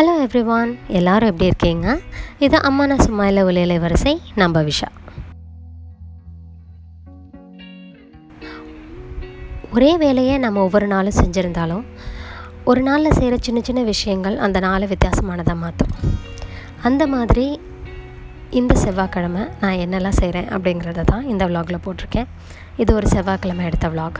hello everyone எல்லாரும் எப்படி இருக்கீங்க இது அம்மானா சும்மாயில ஒலியலை வரிசை நம்ம விஷா ஒரே வேலையை நம்ம ஒவ்வொரு நாளும் செஞ்சுருந்தாலும் ஒரு நாளில் செய்கிற சின்ன சின்ன விஷயங்கள் அந்த நாளை வித்தியாசமானதாக மாற்றும் அந்த மாதிரி இந்த செவ்வாய்க்கிழமை நான் என்னெல்லாம் செய்கிறேன் அப்படிங்கிறத தான் இந்த விலாகில் போட்டிருக்கேன் இது ஒரு செவ்வாய்க்கிழமை எடுத்த விலாக்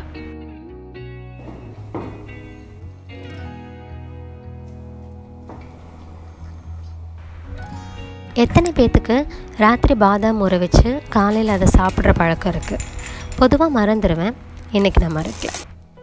எத்தனை பேர்த்துக்கு ராத்திரி பாதாம் ஊற வச்சு காலையில் அதை சாப்பிட்ற பழக்கம் இருக்குது பொதுவாக மறந்துடுவேன் இன்றைக்கி நான் மறக்கல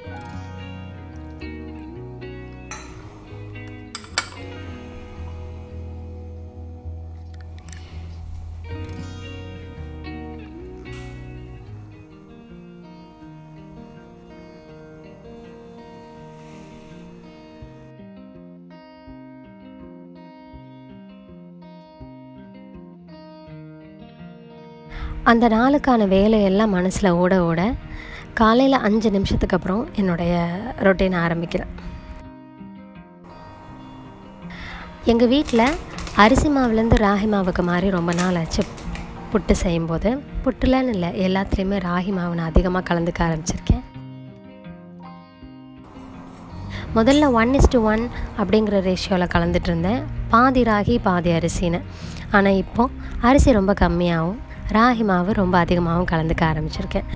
அந்த நாளுக்கான வேலையெல்லாம் மனசில் ஓட ஓட காலையில் அஞ்சு நிமிஷத்துக்கு அப்புறம் என்னுடைய ரொட்டீனை ஆரம்பிக்கிறேன் எங்கள் வீட்டில் அரிசி மாவுலேருந்து ராகி மாவுக்கு மாறி ரொம்ப நாள் ஆச்சு புட்டு செய்யும்போது புட்டுலன்னு இல்லை எல்லாத்துலேயுமே ராகி மாவு நான் அதிகமாக கலந்துக்க ஆரம்பிச்சிருக்கேன் முதல்ல ஒன் இஸ் டு ஒன் அப்படிங்கிற ரேஷியோவில் கலந்துட்டு இருந்தேன் பாதி ராகி பாதி அரிசின்னு ஆனால் இப்போது அரிசி ரொம்ப கம்மியாகவும் ராகி மாவு ரொம்ப அதிகமாகவும் கலந்துக்க ஆரம்பிச்சிருக்கேன்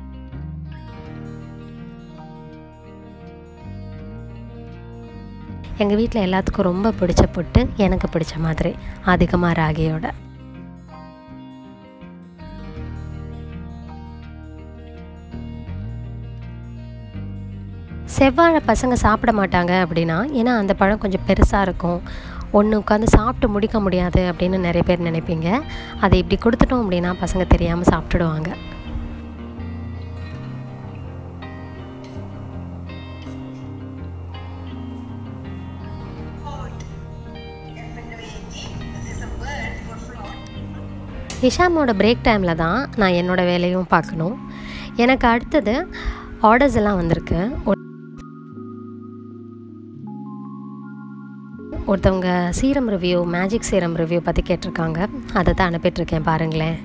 எங்கள் வீட்டில் எல்லாத்துக்கும் ரொம்ப பிடிச்ச புட்டு எனக்கு பிடிச்ச மாதிரி அதிகமாக ராகியோட செவ்வாழை பசங்க சாப்பிட மாட்டாங்க அப்படின்னா ஏன்னா அந்த பழம் கொஞ்சம் பெருசாக இருக்கும் ஒன்று உட்காந்து சாப்பிட்டு முடிக்க முடியாது அப்படின்னு நிறைய பேர் நினைப்பீங்க அதை இப்படி கொடுத்துட்டோம் அப்படின்னா பசங்க தெரியாமல் சாப்பிட்டுடுவாங்க ஹிஷாமோட பிரேக் டைமில் தான் நான் என்னோடய வேலையும் பார்க்கணும் எனக்கு அடுத்தது ஆர்டர்ஸ் எல்லாம் வந்திருக்கு ஒருத்தவங்க serum review magic serum review பற்றி கேட்டிருக்காங்க அதை தான் அனுப்பிட்டுருக்கேன் பாருங்களேன்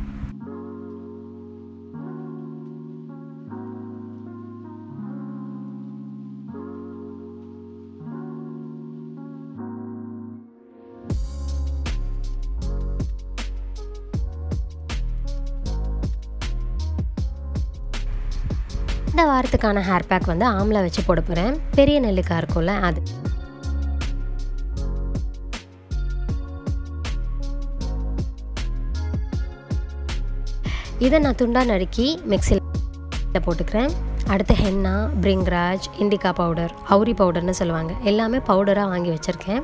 இந்த வாரத்துக்கான ஹேர் பேக் வந்து ஆம்லா வச்சு போட போகிறேன் பெரிய நெல்லிக்காய் இருக்கும்ல அது இதை நான் துண்டாக நறுக்கி மிக்சியில் போட்டுக்கிறேன் அடுத்து ஹென்னா பிரிங்ராஜ் இண்டிகா பவுடர் அவுரி பவுடர்னு சொல்லுவாங்க எல்லாமே பவுடராக வாங்கி வச்சுருக்கேன்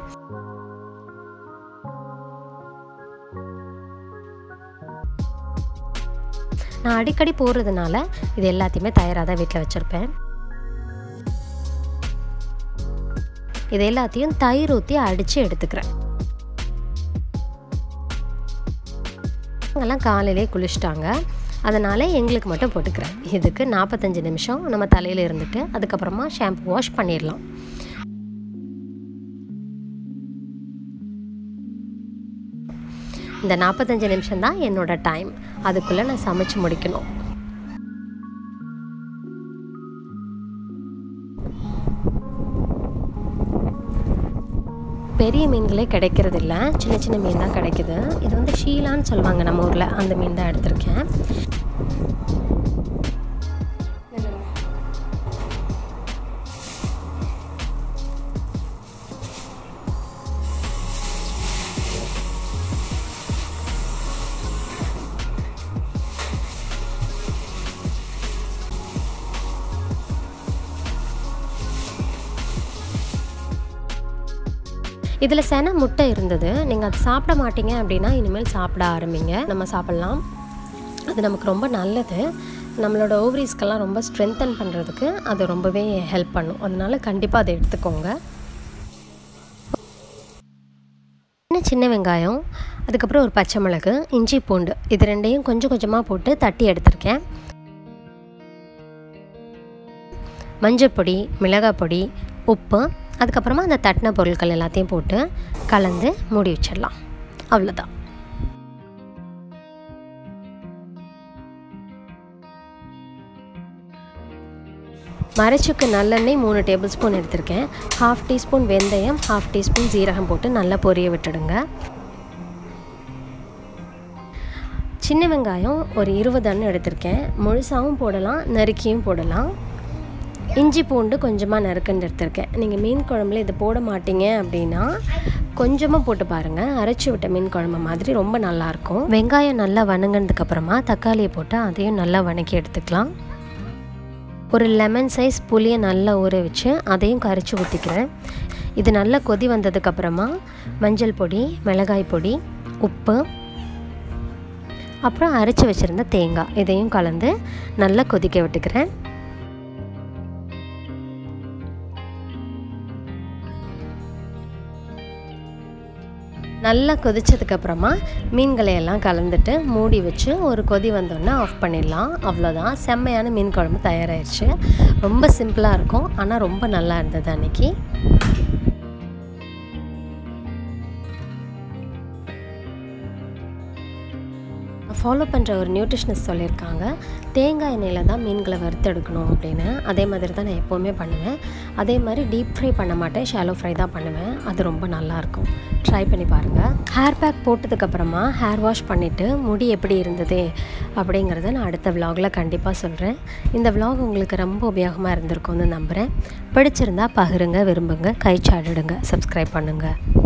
நான் அடிக்கடி போடுறதுனால இது எல்லாத்தையுமே தயாராக தான் வீட்டில் வச்சுருப்பேன் இது எல்லாத்தையும் தயிர் ஊற்றி அடித்து எடுத்துக்கிறேன் அவங்கெல்லாம் காலையிலே குளிச்சிட்டாங்க அதனால் எங்களுக்கு மட்டும் போட்டுக்கிறேன் இதுக்கு நாற்பத்தஞ்சு நிமிஷம் நம்ம தலையில் இருந்துட்டு அதுக்கப்புறமா ஷாம்பு வாஷ் பண்ணிடலாம் இந்த நாற்பத்தஞ்சு நிமிஷம் தான் என்னோட டைம் அதுக்குள்ளே நான் சமைச்சு முடிக்கணும் பெரிய மீன்களே கிடைக்கிறது இல்லை சின்ன சின்ன மீன் தான் கிடைக்குது இது வந்து ஷீலான்னு சொல்லுவாங்க நம்ம ஊரில் அந்த மீன் தான் எடுத்திருக்கேன் இதில் சென முட்டை இருந்தது நீங்கள் அது சாப்பிட மாட்டீங்க அப்படின்னா இனிமேல் சாப்பிட ஆரம்பிங்க நம்ம சாப்பிட்லாம் அது நமக்கு ரொம்ப நல்லது நம்மளோட ஓவரீஸ்க்கெல்லாம் ரொம்ப ஸ்ட்ரென்தன் பண்ணுறதுக்கு அது ரொம்பவே ஹெல்ப் பண்ணும் அதனால கண்டிப்பாக அதை எடுத்துக்கோங்க சின்ன சின்ன வெங்காயம் அதுக்கப்புறம் ஒரு பச்சை மிளகு இஞ்சி பூண்டு இது ரெண்டையும் கொஞ்சம் கொஞ்சமாக போட்டு தட்டி எடுத்திருக்கேன் மஞ்சள் பொடி மிளகாய் பொடி உப்பு அதுக்கப்புறமா அந்த தட்டின பொருட்கள் எல்லாத்தையும் போட்டு கலந்து மூடி வச்சிடலாம் அவ்வளோதான் மரச்சுக்கு நல்லெண்ணெய் மூணு டேபிள் ஸ்பூன் எடுத்திருக்கேன் ஹாஃப் டீஸ்பூன் வெந்தயம் ஹாஃப் டீஸ்பூன் ஜீரகம் போட்டு நல்லா பொரிய விட்டுடுங்க சின்ன வெங்காயம் ஒரு இருபது அண்ணு எடுத்திருக்கேன் முழுசாகவும் போடலாம் நறுக்கியும் போடலாம் இஞ்சி பூண்டு கொஞ்சமாக நறுக்குன்னு எடுத்திருக்கேன் நீங்கள் மீன் குழம்புல இதை போட மாட்டீங்க அப்படின்னா கொஞ்சமாக போட்டு பாருங்கள் அரைச்சி விட்ட மீன் குழம்பு மாதிரி ரொம்ப நல்லாயிருக்கும் வெங்காயம் நல்லா வணங்கினதுக்கப்புறமா தக்காளியை போட்டு அதையும் நல்லா வணக்கி எடுத்துக்கலாம் ஒரு லெமன் சைஸ் புளியை நல்லா ஊற வச்சு அதையும் கரைச்சி ஊற்றிக்கிறேன் இது நல்லா கொதி வந்ததுக்கப்புறமா மஞ்சள் பொடி மிளகாய் பொடி உப்பு அப்புறம் அரைச்சி வச்சுருந்த தேங்காய் இதையும் கலந்து நல்லா கொதிக்க விட்டுக்கிறேன் நல்லா கொதிச்சதுக்கப்புறமா மீன்களை எல்லாம் கலந்துட்டு மூடி வச்சு ஒரு கொதி வந்தோடனே ஆஃப் பண்ணிடலாம் அவ்வளோதான் செம்மையான மீன் குழம்பு தயாராகிடுச்சு ரொம்ப சிம்பிளாக இருக்கும் ஆனால் ரொம்ப நல்லா இருந்தது அன்றைக்கி ஃபாலோ பண்ணுற ஒரு நியூட்ரிஷனிஸ்ட் சொல்லியிருக்காங்க தேங்காய் எண்ணெயில் தான் மீன்களை வறுத்தெடுக்கணும் அப்படின்னு அதே மாதிரி தான் நான் எப்போவுமே பண்ணுவேன் அதே மாதிரி டீப் ஃப்ரை பண்ண மாட்டேன் ஷாலோ ஃப்ரை தான் பண்ணுவேன் அது ரொம்ப நல்லாயிருக்கும் ட்ரை பண்ணி பாருங்கள் ஹேர் பேக் போட்டதுக்கப்புறமா ஹேர் வாஷ் பண்ணிவிட்டு முடி எப்படி இருந்தது அப்படிங்கிறத நான் அடுத்த விலாகில் கண்டிப்பாக சொல்கிறேன் இந்த விலாக் உங்களுக்கு ரொம்ப உபயோகமாக இருந்திருக்கும்னு நம்புகிறேன் பிடிச்சிருந்தா பகிருங்க விரும்புங்க கை சாடிடுங்க சப்ஸ்கிரைப் பண்ணுங்கள்